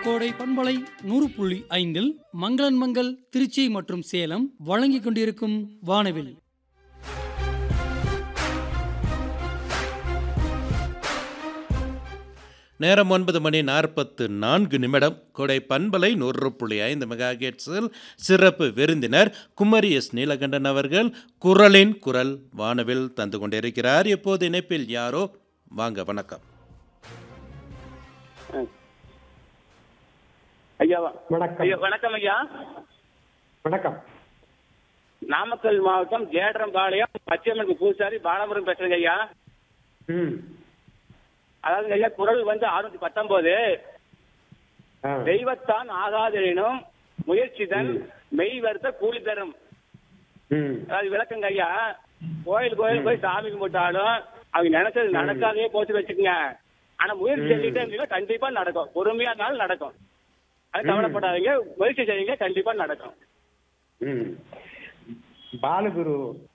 கோடை பண்பலை நூறு புள்ளி ஐந்தில் மங்களன் மங்கள் திருச்சி மற்றும் சேலம் வழங்கிக் கொண்டிருக்கும் வானவில் நேரம் ஒன்பது மணி நாற்பத்து நான்கு நிமிடம் கொடை பண்பலை நூறு புள்ளி ஐந்து மெகா ஹெர்ட்ஸில் சிறப்பு விருந்தினர் குமரி எஸ் நீலகண்டன் அவர்கள் குரலின் குரல் வானவில் தந்து கொண்டிருக்கிறார் இப்போது இணைப்பில் யாரோ வாங்க வணக்கம் ஐயா வணக்கம் ஐயா வணக்கம் ஐயா வணக்கம் நாமக்கல் மாவட்டம் ஜேடரம்பாளையம் பச்சையம்மனுக்கு பூசாரி பாலபுரம் பேசுறேங்க ஐயா ம் அதாவது ஐயா குரல் வந்து அறுநூத்தி பத்தொன்பது ஆ. தெய்வத்தான் ஆகாதெனினும் முயற்சிதன் மெய் வருத்த கூலி தரும் ம் அதாவது விளக்கங்க ஐயா கோயில் கோயில் போய் சாமி கும்பிட்டாலும் அவங்க நினைச்சது நடக்காதே போட்டு வச்சுக்கோங்க ஆனா முயற்சி செஞ்சுட்டே இருந்தீங்கன்னா கண்டிப்பா நடக்கும் பொறுமையா இருந்தாலும் நடக்கும் அது கவலைப்படாதீங்க முயற்சி செய்யுங்க கண்டிப்பா நடக்கும் ம் பாலகுரு